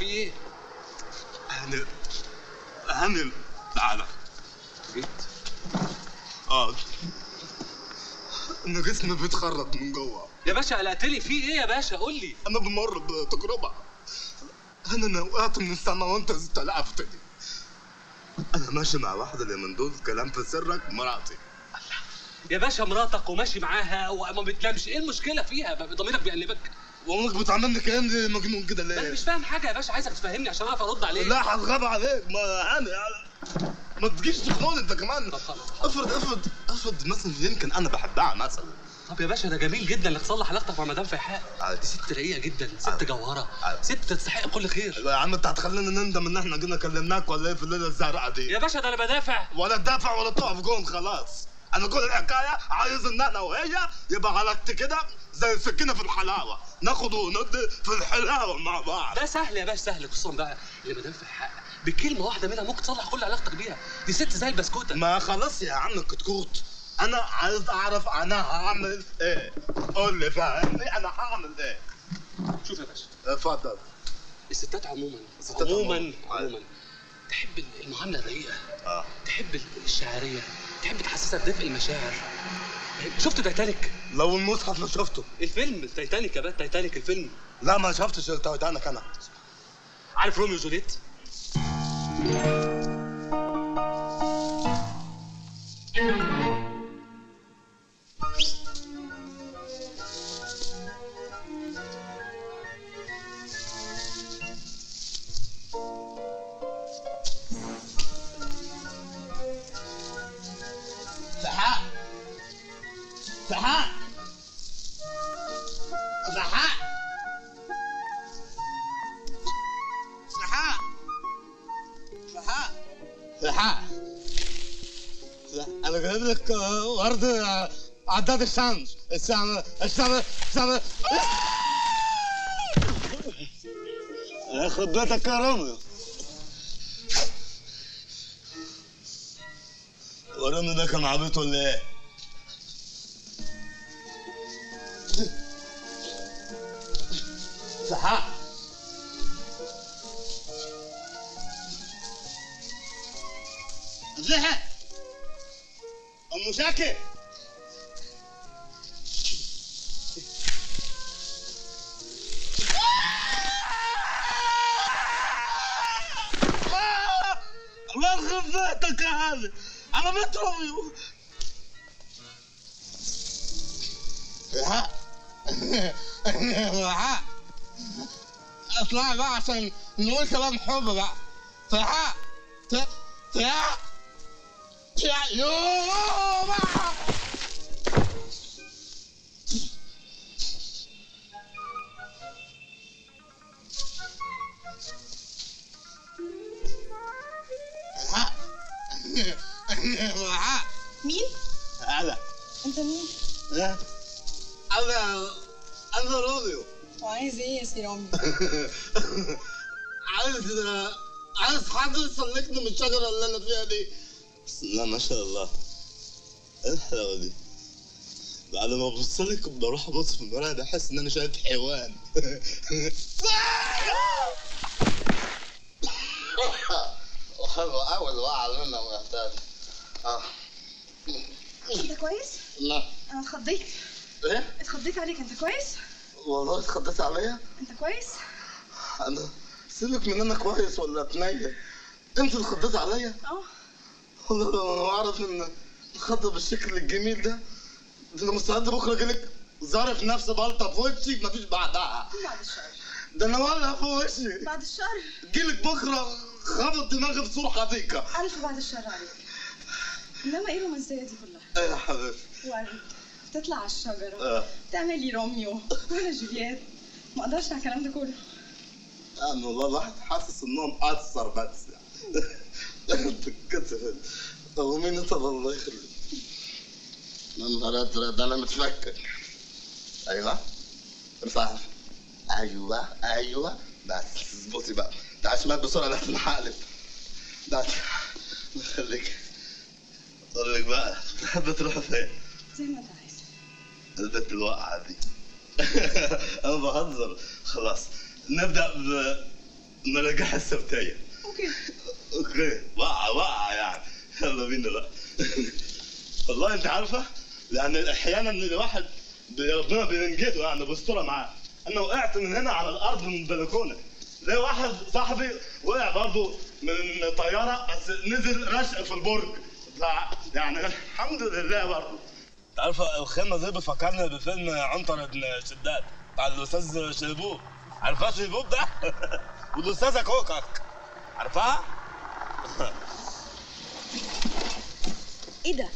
في ايه هاني هاني تعالى جيت اه ان جسمي بيتخرط من جوه يا باشا قلقتني في ايه يا باشا قول لي انا بمر بتجربه انا انا وقعت من السما وانت استلعبتني انا ماشي مع واحده اللي من دول كلام في سرك مراتي يا باشا مراتك وماشي معاها وما بتنامش ايه المشكله فيها ضميرك بيأنبك وامك بتعاملني كلام دي مجنون كده انا ليه؟ مش فاهم حاجه يا باشا عايزك تفهمني عشان اعرف ارد عليك لا هتغاب عليك ما هاني ما تجيش تخنقني انت كمان طب خلاص. افرض افرض افرض مثلا يمكن انا بحبها مثلا طب يا باشا ده جميل جدا انك تصلح علاقتك مع مدام فيحاء عادي. دي ست رقيقه جدا ست عادي. جوهره عادي. ست تستحق كل خير يا عم انت هتخلينا نندم ان احنا جينا كلمناك ولا ايه في الليله الزرقاء دي يا باشا ده انا بدافع ولا تدافع ولا تقف جون خلاص انا كل الحكايه عايز ان انا وهي يبقى علاقتي كده زي السكينه في الحلاوه ناخد وندي في الحلاوه مع بعض ده سهل يا باشا سهل خصوصا بقى اللي مدام فيحاء بكلمه واحده منها ممكن تصلح كل علاقتك بيها دي ست زي البسكوته ما خلاص يا عم كتكوت انا عايز اعرف انا هعمل ايه قول لي فاهمني انا هعمل ايه شوف يا باشا اتفضل الستات عموما الستات عموما عموماً. عموما تحب المعامله الرقيقه اه تحب الشعريه تحب تحسسها بدفء المشاعر شفت تايتانيك لو المصحف ما شفته الفيلم تايتانيك يا باشا تايتانيك الفيلم لا ما شفتش التايتانيك انا عارف روميو وجوليت سحاء سحاء سحاء سحاء سحاء سحاء انا جايب لك آه، ورد آه، عداد الشمس الشمس الشمس الشمس ياخد بيتك يا روميو ورامي ده كان عبيط ولا ايه؟ سحاء زهق ام شاكر الله يخرب بيتك يا هذا على بيت روميو لا لا اطلع بقى عشان نقول كلام حب بقى تعال تعال تعال تعال يوه بقى لا مين؟ هلا انت مين؟ لا انا انا روميو وعايز ايه يا سي رامي؟ عايز عايز حد يسلكني من الشجره اللي انا فيها دي بسم الله ما شاء الله ايه الحلاوه دي بعد ما ببص لك بروح ابص في المرايه بحس ان انا شايف حيوان حلو قوي الوقعه منها محتاج اه انت كويس؟ لا انا اتخضيت ايه اتخضيت عليك انت كويس؟ والله اتخضيت عليا انت كويس؟ انا سيبك من انا كويس ولا بنية انت اللي خضيت عليا اه والله لو انا اعرف ان الخضه بالشكل الجميل ده ده انا مستعد بكره اجيلك ظارف نفسي بلطه في وشي مفيش بعدها بعد الشر ده انا ولع في وشي بعد الشر جيلك بكره خبط دماغي في سور حديقه ألف بعد الشر عليك انما ايه الرومانسيه دي كلها؟ ايه يا حبيبي ورد تطلع على الشجره اه تعملي روميو وانا جولييت ما اقدرش على الكلام ده كله انا والله الواحد حاسس انهم اثر بس انت كتفت طب ومين انت الله يخليك يا نهار ازرق ده انا متفكر ايوه ارفعها ايوه ايوه بس اظبطي بقى تعال شمال بسرعه لحسن هقلب تعال الله يخليك اقول لك بقى تحب تروح فين؟ زي ما انت عايز البنت الواقعة دي أنا بهزر خلاص نبدأ ب مراجعة السبتية اوكي اوكي وقع وقع يعني يلا بينا بقى والله انت عارفه لان احيانا الواحد بي- ربنا بينجده يعني بيسترها معاه انا وقعت من هنا على الارض من البلكونه زي واحد صاحبي وقع برضه من طياره بس نزل رشق في البرج ف- يعني الحمد لله برضه انت عارفه الخيمه دي بتفكرني بفيلم عنتر بن شداد بتاع الاستاذ شيبوب عارفاه شيبوب ده والاستاذه كوكك عارفاها؟ ايه ده؟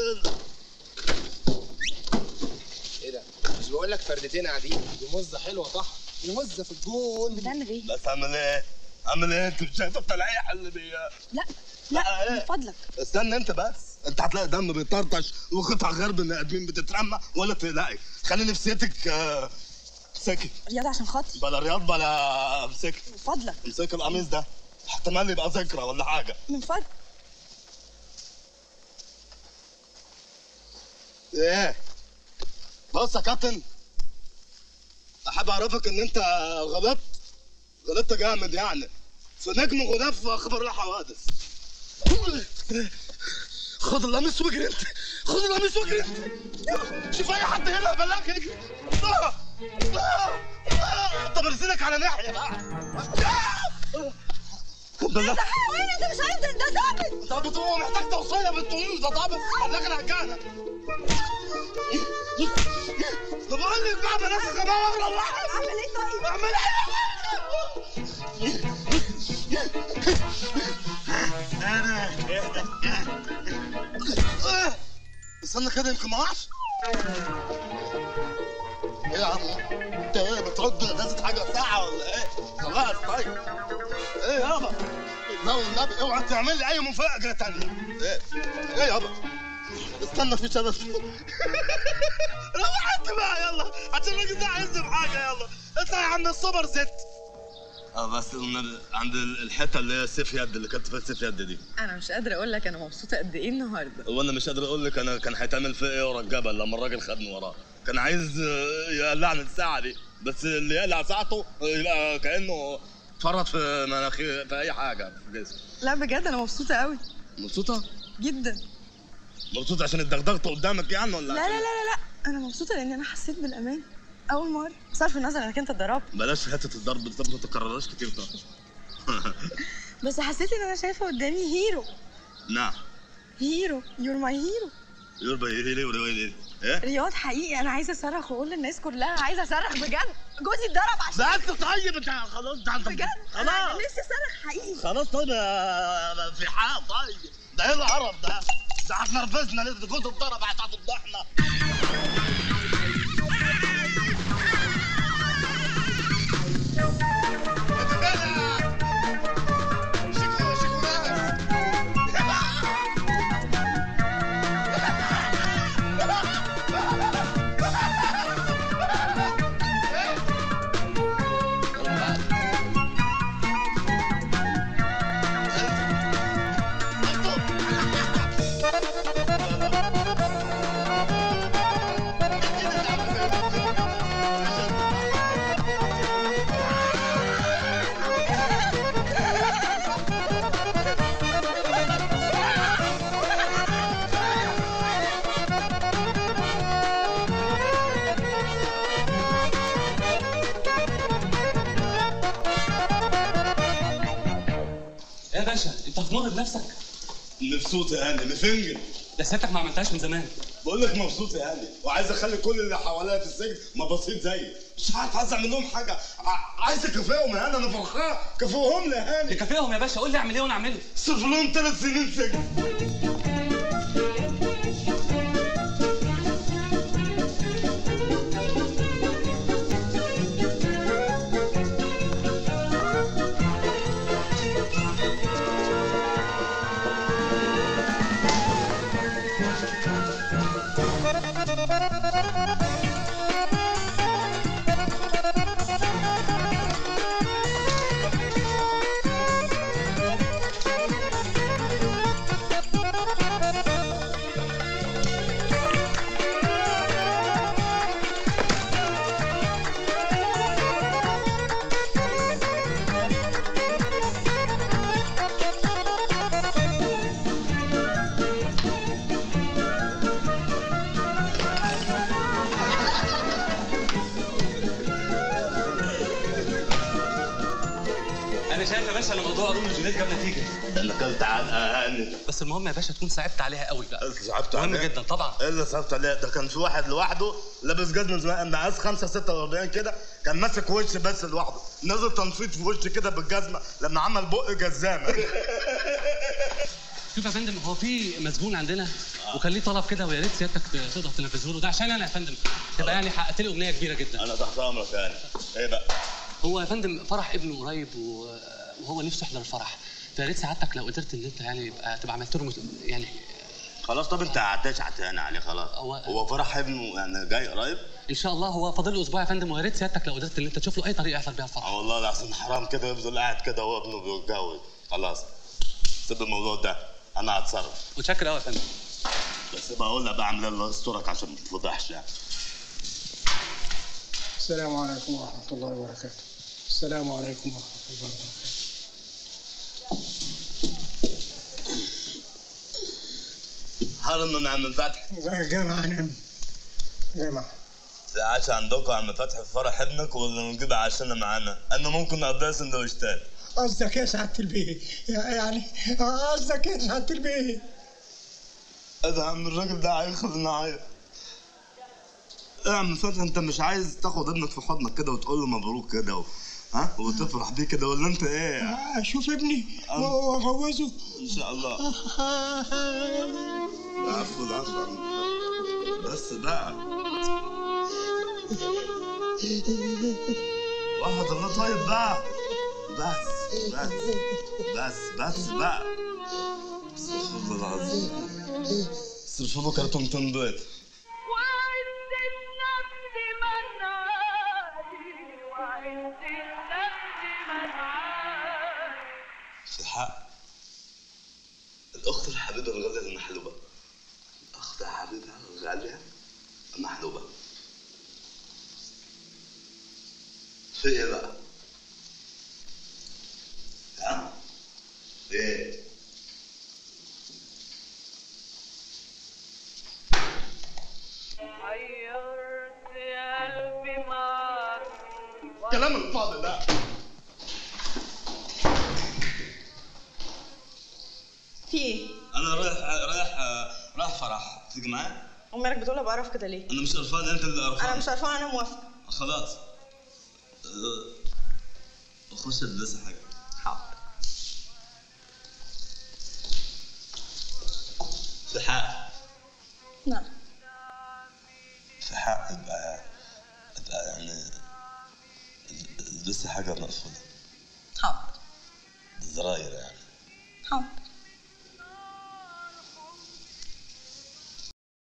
ايه ده؟ مش بقول لك فردتين قاعدين دي مزه حلوه صح؟ دي مزه في الجون بتعمل ايه؟ بس اعمل ايه؟ اعمل ايه؟ انت مش شايف التلقيح اللي بي لا لا، لا إيه؟ من فضلك استنى انت بس انت هتلاقي دم بيطرطش وقطع غرب بني ادمين بتترمى ولا تلاقي خلي نفسيتك آه، سكت رياضة عشان خاطري بلا رياض بلا امسك من فضلك امسك القميص ده احتمال يبقى ذكرى ولا حاجه من فضلك ايه بص يا كابتن احب اعرفك ان انت غلطت غلطت جامد يعني في نجم غلاف في اخبار الحوادث خد القميص واجري انت خد القميص واجري انت شوف اي حد هنا بلاك اجري آه. آه. آه. طب ارسلك على ناحيه بقى بلاك وين انت مش عايز ده ثابت طب بتقوم محتاج توصيه بتقوم ده طب بلاك الهجانه طب اقول لك بقى بلاش الغباء واغرى واحد اعمل ايه طيب؟ اعمل ايه استنى كده يمكن ما وقعش ايه يا عم انت ايه بترد ازازه حاجه ساعه ولا ايه خلاص طيب ايه يابا لا والنبي اوعى تعمل لي اي مفاجاه تانية ايه ايه يابا استنى في سبب روح انت بقى يلا عشان الراجل ده عايز بحاجه يلا اطلع يا عم السوبر ست اه بس النبي عند الحته اللي هي سيف يد اللي كانت في سيف يد دي انا مش قادره اقول لك انا مبسوطه قد ايه النهارده وانا مش قادر اقول لك انا كان هيتعمل فيا ايه ورا الجبل لما الراجل خدني وراه كان عايز آه، يقلعني الساعه دي بس اللي يقلع ساعته آه، يبقى كانه فرط في مناخير في اي حاجه في جسمه لا بجد انا مبسوطه قوي مبسوطه جدا مبسوطه عشان اتدغدغت قدامك يعني ولا لا لا لا لا لا انا مبسوطه لان انا حسيت بالامان اول مره صرف النظر انك انت اتضربت بلاش حته الضرب دي ما تكررهاش كتير طبعا بس حسيت ان انا شايفه قدامي هيرو نعم هيرو يور ماي هيرو يربى ايه ليه ولا ايه ايه رياض حقيقي انا عايزه اصرخ واقول للناس كلها عايزه اصرخ بجد جوزي اتضرب عشان ده انت طيب انت خلاص ده انت بجد انا خلاص نفسي اصرخ حقيقي خلاص طيب يا- في حال طيب ده ايه القرف ده؟ ده هتنرفزنا ليه؟ ده كنت اتضرب هتفضحنا ايه يا باشا انت هتمر بنفسك مبسوط يا هاني مفنجل ده سيادتك ما عملتهاش من زمان بقول لك مبسوط يا هاني وعايز اخلي كل اللي حواليا في السجن مبسوط زيي مش عارف عايز اعمل لهم حاجه ع- عايز اكافئهم يا هاني انا فرحان كافئهم لي يا هاني تكافئهم يا باشا قول لي اعمل ايه وانا اعمله صرف لهم ثلاث سنين سجن انا شايف يا باشا ان موضوع روميو وجوليت جاب نتيجه انا كنت علقان بس المهم يا باشا تكون صعبت عليها قوي بقى صعبت مهم عليه جدا طبعا ايه اللي صعبت عليه ده كان في واحد لوحده لابس جزمه زمان مقاس 5 46 كده كان ماسك وش بس لوحده نزل تنفيض في وش كده بالجزمه لما عمل بق جزامه شوف يا فندم هو في مسجون عندنا وكان ليه طلب كده ويا ريت سيادتك تقدر تنفذه له ده عشان انا يا فندم تبقى يعني حققت لي امنيه كبيره جدا انا تحت امرك يعني ايه بقى هو يا فندم فرح ابنه قريب و- وهو نفسه يحضر الفرح فيا ريت سعادتك لو قدرت ان انت يعني يبقى تبقى عملت له مس- يعني خلاص طب انت عديت عتاني عليه خلاص هو- هو فرح ابنه يعني جاي قريب ان شاء الله هو فاضل له اسبوع يا فندم ويا ريت سيادتك لو قدرت ان انت تشوف له اي طريقه يحضر بيها الفرح اه والله العظيم حرام كده يفضل قاعد كده وهو ابنه بيتجوز خلاص سيب الموضوع ده انا هتصرف متشكر قوي يا فندم بس بقول لك بعمل الله يسترك عشان ما تفضحش يعني السلام عليكم ورحمة الله وبركاته السلام عليكم ورحمة الله وبركاته هرم من عم فتحي جامعة نعم جامعة في عشاء عندكم عم فتحي في فرح ابنك ولا نجيب عشانا معانا؟ انا ممكن نقضيها سندوتشات قصدك يا سعادة البيه يعني قصدك يا سعادة البيه ايه ده يا عم الراجل ده هيخلينا نعيط ايه يا عم فتحي انت مش عايز تاخد ابنك في حضنك كده وتقول له مبروك كده و... ها وتفرح بيه كده ولا انت ايه؟ أشوف ابني وأجوزه ان شاء الله العفو العفو يا عم بس بقى واحد الله طيب بقى بس بس بس بس بقى استغفر الله العظيم استغفر الله كرتون بيت وعز النفس من عالي وعز النفس من عالي في حق الأخت الحبيبة الغالية المحلوبة أخت حبيبة الغالية المحلوبة في إيه بقى؟ ها؟ في إيه؟ حيرت قلبي معاك كلام الفاضي ده في ايه؟ أنا رايح رايح رايح فرح تيجي معايا؟ امك بتقولها بقرف كده ليه؟ أنا مش قرفان أنت اللي قرفان انا مش عارفه انا موافقه خلاص أه، خش البس حاجة حاضر في حق نعم في حق يبقى يبقى يعني البسي حاجة مقفولة حاضر الزراير يعني حاضر